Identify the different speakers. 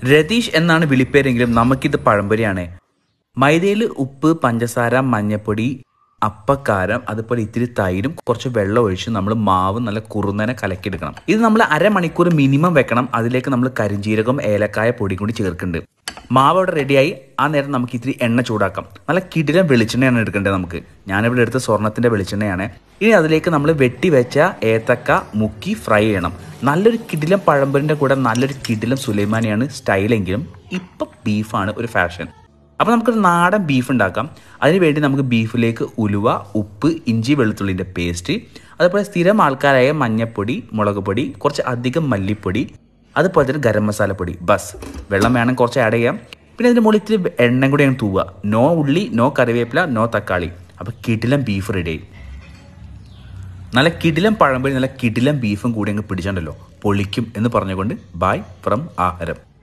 Speaker 1: രതീഷ് എന്നാണ് വിളിപ്പേരെങ്കിലും നമുക്കിത് പഴംപൊരിയാണ് മൈദയിൽ ഉപ്പ് പഞ്ചസാര മഞ്ഞപ്പൊടി അപ്പക്കാരം അതുപോലെ ഇത്തിരി തൈരും കുറച്ച് വെള്ളം ഒഴിച്ച് നമ്മൾ മാവ് നല്ല കുറുന്നനെ കലക്കിയെടുക്കണം ഇത് നമ്മൾ അരമണിക്കൂർ മിനിമം വെക്കണം അതിലേക്ക് നമ്മൾ കരിഞ്ജീരകം ഏലക്കായ പൊടി കൂടി ചേർക്കുന്നുണ്ട് മാവ് അവിടെ റെഡിയായി ആ നേരം നമുക്ക് ഇത്തിരി എണ്ണ ചൂടാക്കാം നല്ല കിടിലം വെളിച്ചെണ്ണയാണ് എടുക്കേണ്ടത് നമുക്ക് ഞാനിവിടെ എടുത്ത സ്വർണത്തിന്റെ വെളിച്ചെണ്ണയാണ് ഇനി അതിലേക്ക് നമ്മൾ വെട്ടി വെച്ച ഏത്തക്ക മുക്കി ഫ്രൈ ചെയ്യണം നല്ലൊരു കിടിലം പഴമ്പരിന്റെ കൂടെ നല്ലൊരു കിടിലം സുലൈമാനിയാണ് സ്റ്റൈലെങ്കിലും ഇപ്പം ബീഫാണ് ഒരു ഫാഷൻ അപ്പോൾ നമുക്കൊരു നാടൻ ബീഫ് ഉണ്ടാക്കാം അതിനുവേണ്ടി നമുക്ക് ബീഫിലേക്ക് ഉലുവ ഉപ്പ് ഇഞ്ചി വെളുത്തുള്ളിൻ്റെ പേസ്റ്റ് അതുപോലെ സ്ഥിരം ആൾക്കാരായ മഞ്ഞപ്പൊടി മുളക് പൊടി കുറച്ച് അധികം മല്ലിപ്പൊടി അതുപോലെ തന്നെ ഗരം മസാലപ്പൊടി ബസ് വെള്ളം വേണം കുറച്ച് ആഡ് ചെയ്യാം പിന്നെ അതിൻ്റെ മുകളിൽ ഇത്തിരി എണ്ണയും കൂടി അങ്ങ് തൂവുക നോ ഉള്ളി നോ കറിവേപ്പില നോ തക്കാളി അപ്പോൾ കിടിലം ബീഫ് റെഡി നല്ല കിടിലം പഴംപൊരി നല്ല കിടിലം ബീഫും കൂടി അങ്ങ് പിടിച്ചിട്ടുണ്ടല്ലോ പൊളിക്കും എന്ന് പറഞ്ഞുകൊണ്ട് ബായ് ഫ്രം ആഹാരം